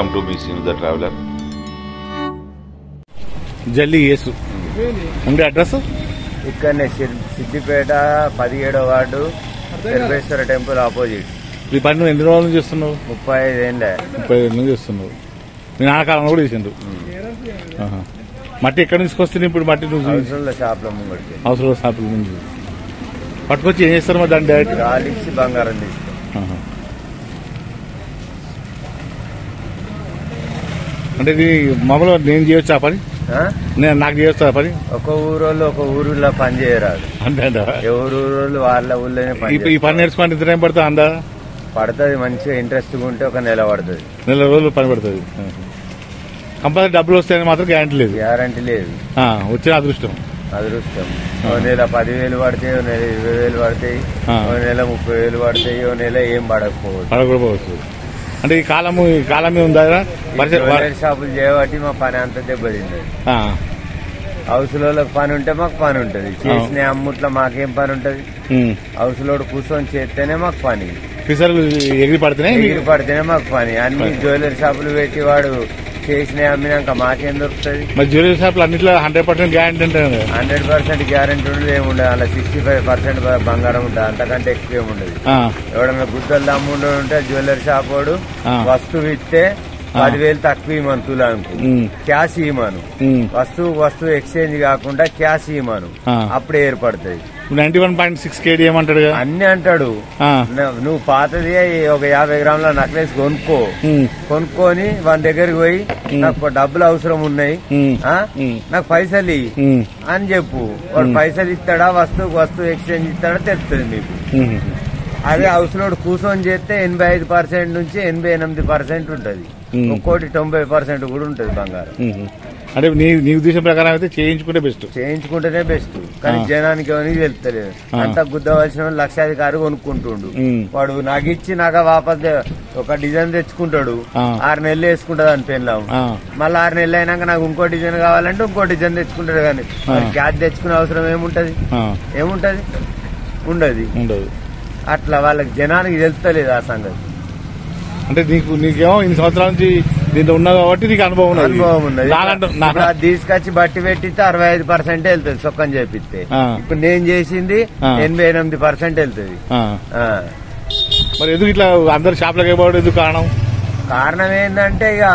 Welcome to be seen the traveller జల్లి యేసు ఉండే అడ్రస్ ఇక్కడనే సిర్- సిద్దిపేట పదిహేడో వార్డు సర్వేశ్వర టెంపుల్ ఆపోజిట్ ఈ పని నువ్వు ఎన్ని రోజులు చేస్తున్నావు ముప్పై ఐదేళ్ళే ముప్పై ఏళ్ళ నుంచి చేస్తున్నావు మీ నాన్నకాలంలో కూడా చేసిండు ఆహా. మట్టి ఎక్కడి నుంచి వస్తుంది ఇప్పుడు మట్టి నువ్వు అవసరంలో షాప్లో ముంగడికి అవసరం షాపుల నుంచి పట్టుకొచ్చి ఏం చేస్తారు మరి దాన్ని డైరెక్ట్ గాలిచ్చి బంగారం తీస్తాం ఆహా. అంటే ఇది మామూలుగా నేను చేయొచ్చు ఆ పని ఆ? నేను నాకు చేయొచ్చు ఆ పని ఒక ఊరోళ్ళు ఒక ఊరిలో పని చేయరాదు అంతే అంటావా? ఎవరు ఊరోళ్ళు వాళ్ళ ఊళ్ళోనే పని ఈ ఈ పని నేర్చుకుంటే ఇంత టైం పడుతుంది అందా పడుతుంది మంచిగా ఇంట్రెస్ట్ ఉంటే ఒక నెల పడుతుంది నెల రోజులు పని పడుతుంది కంపల్సరీ డబ్బులు వస్తాయని మాత్రం గ్యారంటీ లేదు గ్యారంటీ లేదు ఆ, వచ్చిన అదృష్టం అదృష్టం ఓ నెల పదివేలు పడతాయి ఓ నెల ఇరవై వేలు పడతాయి ఆ. ఓ నెల ముప్పై వేలు పడతాయి ఓ నెల ఏం పడకపోవచ్చు పడకూడపోవచ్చు అంటే ఈ కాలము ఈ కాలమే ఉందా పరిచయ జ్యువెలరీ షాపులు చేయబట్టి మా పని అంతా దెబ్బతింది ఆ, హౌస్ లోకి పని ఉంటే మాకు పని ఉంటది చేసిన అమ్ముట్లో మాకేం పని ఉంటది ఉమ్. హౌస్ లోడ్ కూర్చొని చేస్తేనే మాకు పని పిసర్లు ఎగిరి పడుతున్నాయి ఎగిరి పడితేనే మాకు పని అన్ని జ్యువెలరీ షాపులు పెట్టి వాడు చేసిన అమ్మినాక మాకేం దొరుకుతుంది మరి జ్యువెలరీ షాప్లు అన్నింటిలో హండ్రెడ్ పర్సెంట్ గ్యారంటీ ఉంటుంది కదా. హండ్రెడ్ పర్సెంట్ గ్యారంటీ ఉండదు ఏముండదు అలా సిక్స్టీ ఫైవ్ పర్సెంట్ బంగారం ఉంటుంది అంతకంటే ఎక్కువ ఏముండదు ఆ, ఎవడన్నా గుద్దలు దమ్ముండు ఉంటే జ్యువెలరీ షాప్ వాడు ఆ. వస్తువు ఇస్తే పదివేలు తక్కువ ఇవ్వను తులానికి ఉమ్, క్యాష్ ఇవ్వను ఉమ్. వస్తువు వస్తువు ఎక్స్చేంజ్ కాకుండా క్యాష్ ఇవ్వను ఆ. అప్పుడే ఏర్పడుతుంది నైన్టీ వన్ పాయింట్ సిక్స్ కేడీ ఏమంటాడు కదా అన్ని అంటాడు ఆ, న- నువ్వు పాతది ఒక యాభై గ్రాముల నక్లెస్ కొనుక్కో ఉమ్, కొనుక్కొని వాని దగ్గరికి పోయి నాకు డబ్బులు అవసరం ఉన్నాయి ఉమ్, ఆ? ఉమ్. నాకు పైసలు ఇయ్యి ఉమ్, అని చెప్పు వాడు పైసలు ఇస్తాడా వస్తువు వస్తువు ఎక్స్చేంజ్ ఇస్తాడా తెలుస్తుంది మీకు ఉమ్. అదే హౌస్ లోడ్ కూర్చొని చేస్తే ఎనభై ఐదు పర్సెంట్ నుంచి ఎనభై ఎనిమిది పర్సెంట్ ఉంటది ఉమ్. ఒక్కోటి తొంభై పర్సెంట్ కూడా ఉంటది బంగారం ఉమ్. అంటే నీ నీ ఉద్దేశం ప్రకారం అయితే చేయించుకుంటే బెస్ట్ చేయించుకుంటేనే బెస్ట్ కానీ ఆ. జనానికి ఎవరికి తెలుస్తలేదు ఆ. అంత గుద్దవలసిన వాడు లక్షాధికారి కొనుక్కుంటుండు ఉమ్. వాడు నాకు ఇచ్చి నాకు వాపస్ తే- ఒక డిజైన్ తెచ్చుకుంటాడు ఆ. ఆరు నెలలు వేసుకుంటది అని పెళ్ళాం ఆ, మళ్ళీ ఆరు నెలలు అయినాక నాకు ఇంకో డిజైన్ కావాలంటే ఇంకో డిజైన్ తెచ్చుకుంటాడు కానీ ఆ. క్యాష్ తెచ్చుకునే అవసరం ఏముంటది ఆ, ఏముంటది ఉండదు ఉండదు అట్లా వాళ్ళకి జనానికి తెలుస్తలేదు ఆ సంగతి అంటే నీకు నీకేమో ఇన్ని సంవత్సరాల నుంచి దీంట్లో ఉన్నావు కాబట్టి నీకు అనుభవం ఉన్నది అనుభవం ఉన్నది నాకంటూ ఇప్పుడు నాకు అది తీసుకొచ్చి బట్టి పెట్టితే అరవై ఐదు పర్సెంట్ వెళ్తుంది సొక్కం చేపిస్తే ఆ. ఇప్పుడు నేను చేసింది ఆ. ఎనభై ఎనిమిది పర్సెంట్ వెళ్తుంది ఆ, ఆ. మరి ఎందుకు ఇట్లా అందరు షాప్లకి పోవడం ఎందుకు కారణం కారణం ఏంటంటే ఇక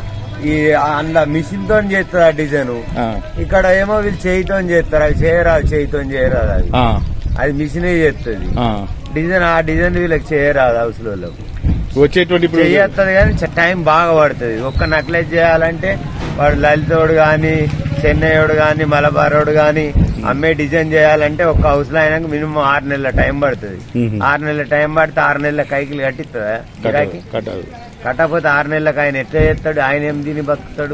ఈ అందులో మిషన్ తో చేస్తారు ఆ డిజైన్ ఆ, ఇక్కడ ఏమో వీళ్ళు చేయితో చేస్తారు అవి చేయరాదు చేయితో చేయరాదు అది ఆ, అది మిషనే చేస్తుంది ఆ. డిజైన్ ఆ డిజైన్ వీళ్ళకి చేయరాదు హౌస్ వాళ్ళకు వచ్చేటువంటి ఇప్పుడు చేయొస్తుంది కానీ చ- టైం బాగా పడుతుంది ఒక్క నక్లెస్ చేయాలంటే వాడు లలితోడు గాని చెన్నైయోడు గాని మలబారోడు గాని అమ్మే డిజైన్ చేయాలంటే ఒక హౌస్ లో అయినాక మినిమం ఆరు నెలల టైం పడుతుంది మ్మ్. ఆరు నెలల టైం పడితే ఆరు నెలల కైకిలు కట్టిస్తుందా గిరాకీ కట్టదు, కట్టదు కట్టకపోతే ఆరు నెలలకు ఆయన ఎట్లా చేస్తాడు ఆయన ఏం తిని బతుకుతాడు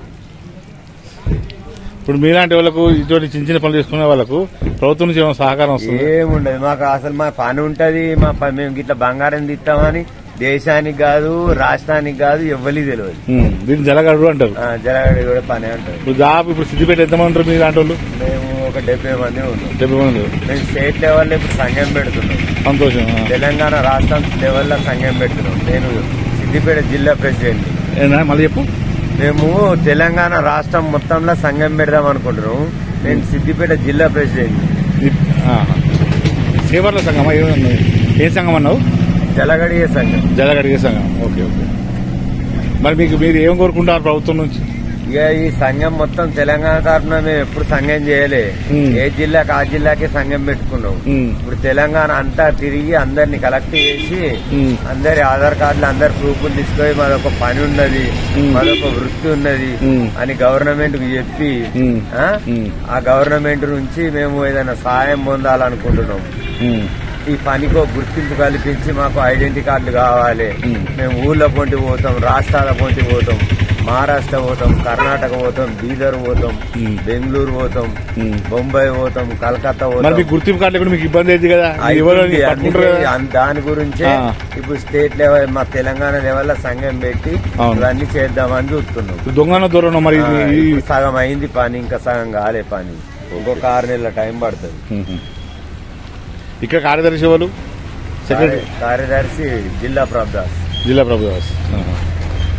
ఇప్పుడు మీలాంటి వాళ్ళకు ఇటువంటి చిన్న చిన్న పనులు చేసుకునే వాళ్ళకు ప్రభుత్వం నుంచి ఏమైనా సహకారం వస్తుంది ఏముండదు మాకు అసలు మా పని ఉంటది మా ప- మేము ఇట్లా బంగారం తీస్తామని దేశానికి కాదు రాష్ట్రానికి కాదు ఎవ్వరికి తెలియదు ఉమ్, దీన్ని జలగడు అంటారు ఆ, జరగడి కూడా పని ఉంటుంది ఇప్పుడు దాదాపు ఇప్పుడు సిద్దిపేట ఎంతమంది ఉంటారు మీలాంటి వాళ్ళు మేము ఒక డెబ్బై మంది ఉన్నాం డెబ్బై మంది ఉన్నారు. మేము స్టేట్ లెవెల్లో ఇప్పుడు సంఘం పెడుతున్నాం సంతోషం ఆ. తెలంగాణ రాష్ట్రం లెవెల్లో సంఘం పెడుతున్నాం నేను సిద్దిపేట జిల్లా ప్రెసిడెంట్ ఏనా మళ్ళీ చెప్పు మేము తెలంగాణ రాష్ట్రం మొత్తంలో సంఘం పెడదాం అనుకుంటున్నాం నేను సిద్దిపేట జిల్లా ప్రెసిడెంట్ ఈ- ఆ. సేవర్ల సంఘమా ఏమన్నా ఏ సంఘం అన్నావు జలగడియ సంఘం జలగడిగే సంఘం ఓకే ఓకే మరి మీకు మీరు ఏం కోరుకుంటారు ప్రభుత్వం నుంచి ఇక ఈ సంఘం మొత్తం తెలంగాణ తరఫున మేము ఎప్పుడు సంఘం చేయలే ఉమ్. ఏ జిల్లాకి ఆ జిల్లాకే సంఘం పెట్టుకున్నాం ఉమ్, ఇప్పుడు తెలంగాణ అంతా తిరిగి అందరిని కలెక్ట్ చేసి ఉమ్, అందరి ఆధార్ కార్డులు అందరి ప్రూఫ్లు తీసుకొని మాదొక పని ఉన్నది ఉమ్. మాదొక వృత్తి ఉన్నది ఉమ్. అని గవర్నమెంట్ కి చెప్పి ఉమ్, ఆ? ఉమ్, ఆ గవర్నమెంట్ నుంచి మేము ఏదైనా సాయం పొందాలనుకుంటున్నాం ఉమ్, ఈ పనికి ఒక గుర్తింపు కల్పించి మాకు ఐడెంటిటీ కార్డులు కావాలి ఉమ్. మేము ఊళ్ళ పొంటి పోతాం రాష్ట్రాల పొంటి పోతాం మహారాష్ట్ర పోతాం కర్ణాటక పోతాం బీదర్ పోతాం ఉమ్. బెంగళూరు పోతాం ఉమ్. బొంబాయి పోతాం కలకత్తా మరి పోతాం మీకు గుర్తింపు కార్డు కూడా మీకు ఇబ్బంది అయింది కదా అయిపోయింది. ఎవరు అందుకే పట్టుకుంటారు కదా? అన్- దాని గురించే ఆ. ఇప్పుడు స్టేట్ లెవెల్ మా తెలంగాణ లెవెల్ లో సంఘం పెట్టి అవును. ఇవన్నీ చేద్దామని చూస్తున్నాం ఇప్పుడు దొంగన దూరం మరి ఆ, ఇది- ఈ- ఇప్పుడు సగం అయింది పని ఇంకా సగం కాలే పని ఇంకొక ఆరు నెలల టైం పడుతుంది ఉహు. ఇక్కడ కార్యదర్శి ఎవరు సెక్రటరీ కార్య- కార్యదర్శి జిల్లా ప్రభుదాస్ జిల్లా ప్రభుదాస్ ఆహా.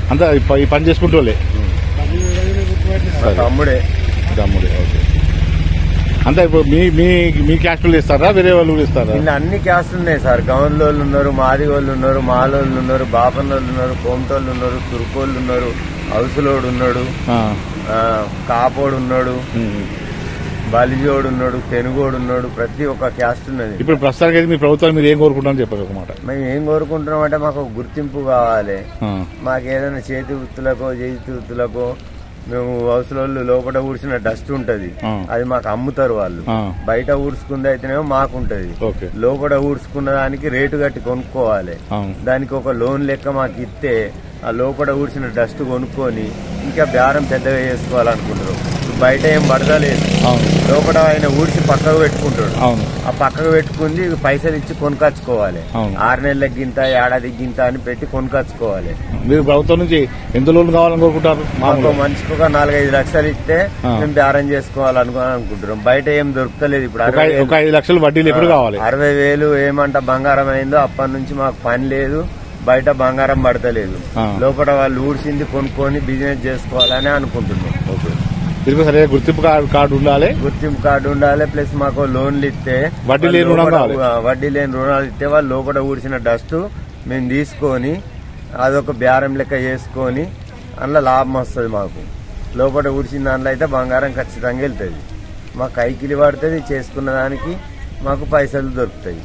అంతా ఈ ప- ఈ పని చేసుకుంటూ వాళ్ళే మా తమ్ముడే తమ్ముడే ఓకే అంతా ఇప్పుడు మీ మీ మీ క్యాస్ట్ వాళ్ళు ఇస్తారా వేరే వాళ్ళు కూడా ఇస్తారా ఇలా అన్ని క్యాస్ట్ ఉన్నాయి సార్ గౌన్ల వాళ్ళు ఉన్నారు మాది వాళ్ళు ఉన్నారు మాలోళ్ళు ఉన్నారు బాపన్నోళ్ళు ఉన్నారు కోమటోళ్ళు ఉన్నారు తుర్కోళ్ళు ఉన్నారు హౌసులోడు ఉన్నాడు ఆ, ఆ, కాపోడు ఉన్నాడు ఉమ్. బలిజోడు ఉన్నాడు తెనుగోడు ఉన్నాడు ప్రతి ఒక్క క్యాస్ట్ ఉన్నది ఇప్పుడు ప్రస్తుతానికి అయితే మీ ప్రభుత్వం మీరు ఏం కోరుకుంటారని చెప్పారు ఒక మాట మేము ఏం కోరుకుంటున్నాం అంటే మాకు ఒక గుర్తింపు కావాలి ఆ, మాకు ఏదైనా చేతి వృత్తులకో చేతి వృత్తులకో మేము హౌస్లో లోపల ఊడ్చిన డస్ట్ ఉంటది ఆ. అది మాకు అమ్ముతారు వాళ్ళు ఆ, బయట ఊడ్చుకుంది అయితేనేమో మాకు ఉంటది ఓకే లోపల ఊడ్చుకున్న దానికి రేటు కట్టి కొనుక్కోవాలి అవును దానికి ఒక లోన్ లెక్క మాకు ఇస్తే ఆ లోపల ఊడ్చిన డస్ట్ కొనుక్కొని ఇంకా బేరం పెద్దగా చేసుకోవాలనుకుంటారు ఇప్పుడు బయట ఏం పడదలేదు అవును లోపల ఆయన ఊడ్చి పక్కకు పెట్టుకుంటాడు అవును ఆ పక్కకు పెట్టుకుంది పైసలు ఇచ్చి కొనుకొచ్చుకోవాలి అవును. ఆరు నెలలకు గింత ఏడాది గింత అని పెట్టి కొనుకొచ్చుకోవాలి మీరు ప్రభుత్వం నుంచి ఎంత లోన్ కావాలని కోరుకుంటారు మాకు మామూలుగా మనిషికి ఒక నాలుగైదు లక్షలు ఇస్తే ఆ. మేము బేరం చేసుకోవాలనుకో అనుకుంటున్నాం బయట ఏం దొరుకుతలేదు ఇప్పుడు ఒక అరవై ఐ- ఒక ఐదు లక్షలు వడ్డీలు ఎప్పుడు కావాలి అరవై వేలు ఏమంట బంగారం అయిందో అప్పటి నుంచి మాకు పని లేదు బయట బంగారం పడతలేదు ఆ. లోపల వాళ్ళు ఊడ్చింది కొనుక్కొని బిజినెస్ చేసుకోవాలని అనుకుంటున్నాం ఓకే దీనికి సరైన గుర్తింపు కార్డు కార్డు ఉండాలి గుర్తింపు కార్డు ఉండాలి ప్లస్ మాకు లోన్లు ఇస్తే వడ్డీ లేని రుణం లోపల- కావాలి. ఆ, వడ్డీ లేని రుణాలు ఇస్తే వాళ్ళు లోపల ఊడ్చిన డస్ట్ మేము తీసుకొని అదొక బేరం లెక్క చేసుకొని అందులో లాభం వస్తుంది మాకు లోపల ఊడ్చిన దాంట్లో అయితే బంగారం ఖచ్చితంగా వెళ్తుంది మాకు కైకిలి పడుతుంది చేసుకున్న దానికి మాకు పైసలు దొరుకుతాయి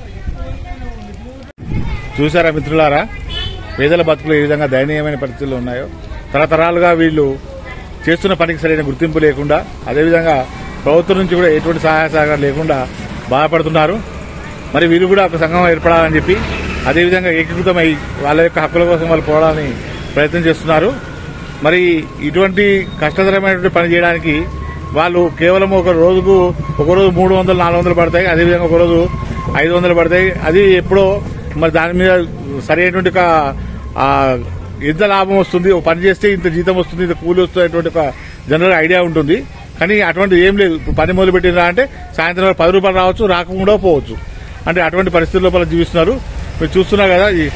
చూసారా మిత్రులారా పేదల బతుకులు ఏ విధంగా దయనీయమైన పరిస్థితులు ఉన్నాయో తరతరాలుగా వీళ్ళు చేస్తున్న పనికి సరైన గుర్తింపు లేకుండా అదేవిధంగా ప్రభుత్వం నుంచి కూడా ఎటువంటి సహాయ సహకారం లేకుండా బాధపడుతున్నారు మరి వీళ్ళు కూడా ఒక సంఘం ఏర్పడాలని చెప్పి అదేవిధంగా ఏకీకృతమై వాళ్ళ యొక్క హక్కుల కోసం వాళ్ళు పోవడానికి ప్రయత్నం చేస్తున్నారు మరి ఇటువంటి కష్టతరమైనటువంటి పని చేయడానికి వాళ్ళు కేవలం ఒక రోజుకు ఒక రోజు మూడు వందలు నాలుగు వందలు పడతాయి అదేవిధంగా ఒక రోజు ఐదు వందలు పడతాయి అది ఎప్పుడో మరి దాని మీద సరైనటువంటి ఒక, ఆ, ఎంత లాభం వస్తుంది ఒక పని చేస్తే ఇంత జీతం వస్తుంది ఇంత కూలి వస్తుంది అనేటువంటి ఒక జనరల్ ఐడియా ఉంటుంది కానీ అటువంటి ఏం లేదు ఇప్పుడు పని మొదలు పెట్టిందా అంటే సాయంత్రం వరకు పది రూపాయలు రావచ్చు రాకుండా పోవచ్చు అంటే అటువంటి పరిస్థితుల లోపల జీవిస్తున్నారు మీరు చూస్తున్నారు కదా ఈ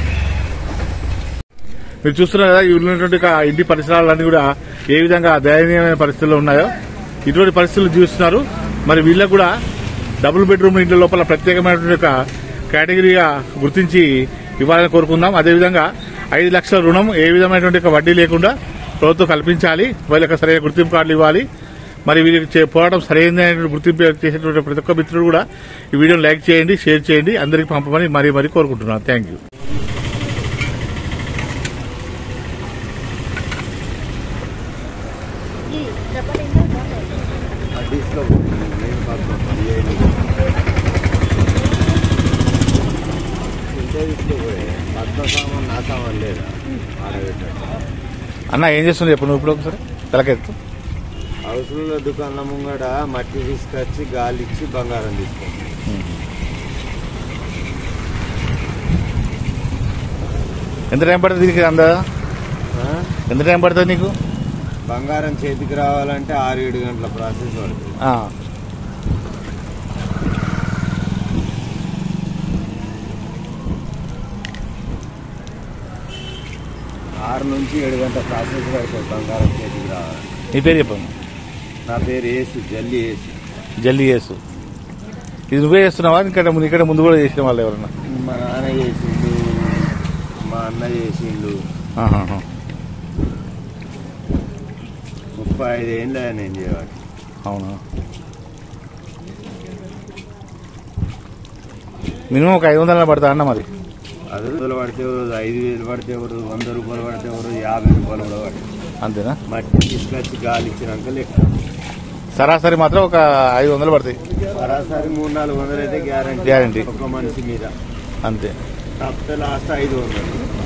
మీరు చూస్తున్నారు కదా ఈ ఉన్నటువంటి ఒక ఇంటి పరిసరాలన్నీ కూడా ఏ విధంగా దయనీయమైన పరిస్థితుల్లో ఉన్నాయో ఇటువంటి పరిస్థితులు జీవిస్తున్నారు మరి వీళ్ళకు కూడా డబుల్ బెడ్రూమ్ ఇంటి లోపల ప్రత్యేకమైనటువంటి ఒక కేటగిరీగా గుర్తించి ఇవ్వాలని కోరుకుందాం అదేవిధంగా ఐదు లక్షల రుణం ఏ విధమైనటువంటి ఒక వడ్డీ లేకుండా ప్రభుత్వం కల్పించాలి వాళ్ళకి సరైన గుర్తింపు కార్డులు ఇవ్వాలి మరి వీరికి చే- పోరాటం సరైన గుర్తింపు చేసేటువంటి ప్రతి ఒక్క మిత్రుడు కూడా ఈ వీడియోని లైక్ చేయండి షేర్ చేయండి అందరికీ పంపమని మరీ మరీ కోరుకుంటున్నాను థ్యాంక్ యూ ఇది చెప్పలేదు సామాన్ నా సామాన్ లేదా ఆడబెట్టాడు అన్న ఏం చేస్తుంది చెప్పు నువ్వు ఇప్పుడు ఒకసారి తలకెత్తు హౌస్లో దుకాణంలో ముంగడ మట్టి తీసుకొచ్చి గాలి ఇచ్చి బంగారం తీసుకుంటాం ఎంత టైం పడుతుంది దీనికి అందా ఆ? ఎంత టైం పడుతుంది నీకు బంగారం చేతికి రావాలంటే ఆరు ఏడు గంటల ప్రాసెస్ పడుతుంది ఆ. ఆరు నుంచి ఏడు గంటల ప్రాసెస్ పడుతుంది బంగారం చేతికి రావాలి నీ పేరు చెప్పండి నా పేరు ఏసు జల్లి ఏసు జల్దీ చేసు ఇది నువ్వే చేస్తున్నావా ఇక్కడ ముందు ఇక్కడ ముందు కూడా చేసిన వాళ్ళు ఎవరన్నా మా నాన్న చేసిండు మా అన్న చేసిండు ఆహాహా. ముప్పై ఐదు ఏళ్ళ నేను చేయవాలి అవునా మినిమం ఒక ఐదు వందల పడతా అన్న మరి అది రూపాయలు పడితే ఒక రోజు ఐదు వేలు పడితే ఒక రోజు వంద రూపాయలు పడితే ఒక రోజు యాభై రూపాయలు కూడా పడితే అంతేనా మట్టి తీసుకొచ్చి గాలి ఇచ్చినాక లెక్క సరాసరి మాత్రం ఒక ఐదు వందలు పడతాయి సరాసరి మూడు నాలుగు వందలు అయితే గ్యారంటీ Guarantee. ఒక మనిషి మీద అంతే తప్పితే లాస్ట్ ఐదు వందలు